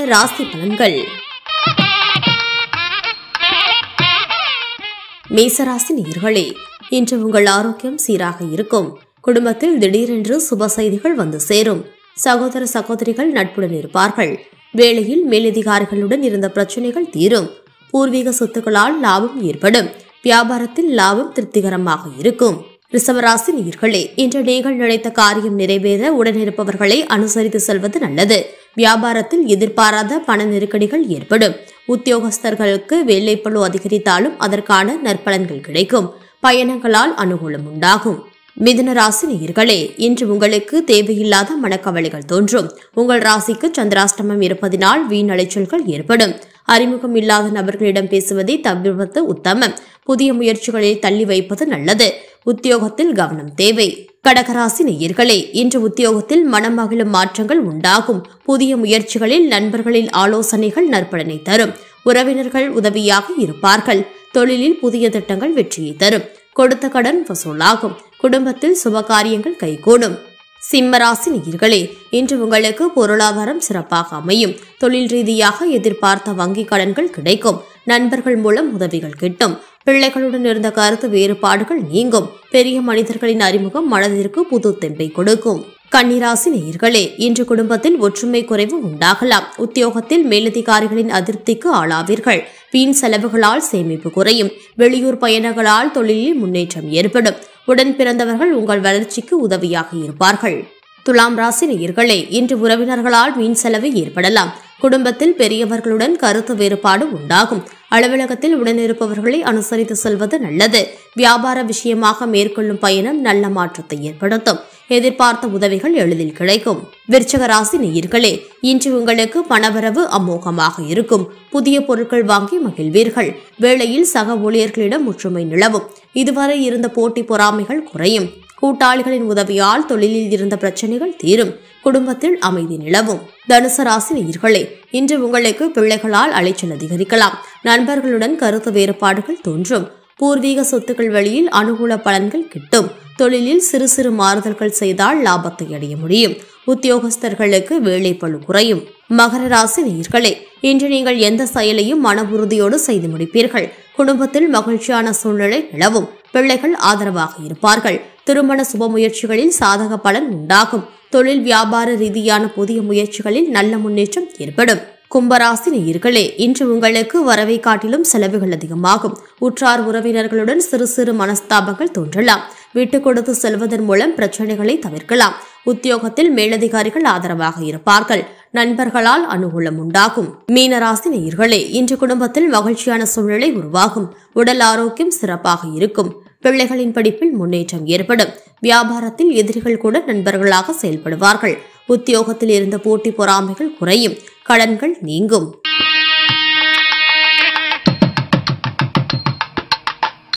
ராசி பலன்கள் மேசராசி நேயர்களே இன்று உங்கள் ஆரோக்கியம் சீராக இருக்கும் குடும்பத்தில் திடீரென்று சுப செய்திகள் வந்து சேரும் சகோதர சகோதரிகள் நட்புடன் இருப்பார்கள் வேளையில் மேலதிகாரிகளுடன் இருந்த பிரச்சனைகள் தீரும் பூர்வீக சொத்துக்களால் லாபம் ஏற்படும் வியாபாரத்தில் லாபம் திருப்திகரமாக இருக்கும் ரிசவராசி நீர்களே இன்று நீங்கள் நினைத்த காரியம் நிறைவேற உடனிருப்பவர்களை அனுசரித்து செல்வது நல்லது வியாபாரத்தில் எதிர்பாராத பண நெருக்கடிகள் ஏற்படும் உத்தியோகஸ்தர்களுக்கு வேலைப்பளு அதிகரித்தாலும் அதற்கான நற்பலன்கள் கிடைக்கும் பயணங்களால் அனுகூலம் உண்டாகும் மிதுன ராசி நேயர்களே இன்று உங்களுக்கு தேவையில்லாத மனக்கவலைகள் தோன்றும் உங்கள் ராசிக்கு சந்திராஷ்டமம் இருப்பதினால் வீண் அலைச்சல்கள் ஏற்படும் அறிமுகம் இல்லாத நபர்களிடம் பேசுவதை தவிர்ப்பது உத்தமம் புதிய முயற்சிகளில் தள்ளி வைப்பது நல்லது உத்தியோகத்தில் கவனம் தேவை கடகராசி நேயர்களே இன்று உத்தியோகத்தில் மனமகிழும் மாற்றங்கள் உண்டாகும் புதிய முயற்சிகளில் நண்பர்களின் ஆலோசனைகள் நற்பலனை தரும் உறவினர்கள் உதவியாக இருப்பார்கள் தொழிலில் புதிய திட்டங்கள் வெற்றியை தரும் கொடுத்த கடன் வசூலாகும் குடும்பத்தில் சுபகாரியங்கள் கைகூடும் சிம்மராசி நேயர்களே இன்று உங்களுக்கு பொருளாதாரம் சிறப்பாக அமையும் தொழில் ரீதியாக எதிர்பார்த்த வங்கி கடன்கள் கிடைக்கும் நண்பர்கள் மூலம் உதவிகள் கிட்டும் பிள்ளைகளுடன் இருந்த கருத்து வேறுபாடுகள் நீங்கும் பெரிய மனிதர்களின் அறிமுகம் மனதிற்கு புது தெம்பை கொடுக்கும் கன்னிராசி நேயர்களே இன்று குடும்பத்தில் ஒற்றுமை குறைவு உண்டாகலாம் உத்தியோகத்தில் மேலதிகாரிகளின் அதிருப்திக்கு ஆளாவீர்கள் வீண் செலவுகளால் சேமிப்பு குறையும் வெளியூர் பயணங்களால் தொழிலில் முன்னேற்றம் ஏற்படும் உடன் பிறந்தவர்கள் உங்கள் வளர்ச்சிக்கு உதவியாக இருப்பார்கள் துலாம் ராசி நேயர்களே இன்று உறவினர்களால் வீண் செலவு ஏற்படலாம் குடும்பத்தில் பெரியவர்களுடன் கருத்து வேறுபாடு உண்டாகும் அலுவலகத்தில் உடனிருப்பவர்களை அனுசரித்து செல்வது நல்லது வியாபார விஷயமாக மேற்கொள்ளும் பயணம் நல்ல மாற்றத்தை ஏற்படுத்தும் எதிர்பார்த்த உதவிகள் எளிதில் கிடைக்கும் விருச்சக ராசி நேயர்களே இன்று உங்களுக்கு பணவரவு அமோகமாக இருக்கும் புதிய பொருட்கள் வாங்கி மகிழ்வீர்கள் வேளையில் சக ஊழியர்களிடம் ஒற்றுமை நிலவும் இதுவரை இருந்த போட்டி பொறாமைகள் குறையும் கூட்டாளிகளின் உதவியால் தொழிலில் இருந்த பிரச்சனைகள் தீரும் குடும்பத்தில் அமைதி நிலவும் தனுசு ராசி நேயர்களே இன்று உங்களுக்கு பிள்ளைகளால் அலைச்சல் அதிகரிக்கலாம் நண்பர்களுடன் கருத்து வேறுபாடுகள் தோன்றும் பூர்வீக சொத்துக்கள் வழியில் அனுகூல பலன்கள் கிட்டும் தொழிலில் சிறு சிறு மாறுதல்கள் செய்தால் லாபத்தை அடைய முடியும் உத்தியோகஸ்தர்களுக்கு வேலைப்பளு குறையும் மகர ராசி நேயர்களே இன்று நீங்கள் எந்த செயலையும் மன உறுதியோடு செய்து முடிப்பீர்கள் குடும்பத்தில் மகிழ்ச்சியான சூழ்நிலை நிலவும் பிள்ளைகள் ஆதரவாக இருப்பார்கள் திருமண சுப முயற்சிகளில் சாதக பலன் உண்டாகும் தொழில் வியாபார ரீதியான புதிய முயற்சிகளில் நல்ல முன்னேற்றம் ஏற்படும் கும்பராசி நேயர்களே இன்று உங்களுக்கு வரவை காட்டிலும் செலவுகள் அதிகமாகும் உற்றார் உறவினர்களுடன் சிறு சிறு மனஸ்தாபங்கள் தோன்றலாம் விட்டு கொடுத்து செல்வதன் மூலம் பிரச்சனைகளை தவிர்க்கலாம் உத்தியோகத்தில் மேலதிகாரிகள் ஆதரவாக இருப்பார்கள் நண்பர்களால் அனுகூலம் உண்டாகும் மீனராசி நேயர்களே இன்று குடும்பத்தில் மகிழ்ச்சியான சூழ்நிலை உருவாகும் உடல் ஆரோக்கியம் சிறப்பாக இருக்கும் பிள்ளைகளின் படிப்பில் முன்னேற்றம் ஏற்படும் வியாபாரத்தில் எதிரிகள் கூட நண்பர்களாக செயல்படுவார்கள் உத்தியோகத்தில் இருந்த போட்டி பொறாமைகள் குறையும் கடன்கள் நீங்கும்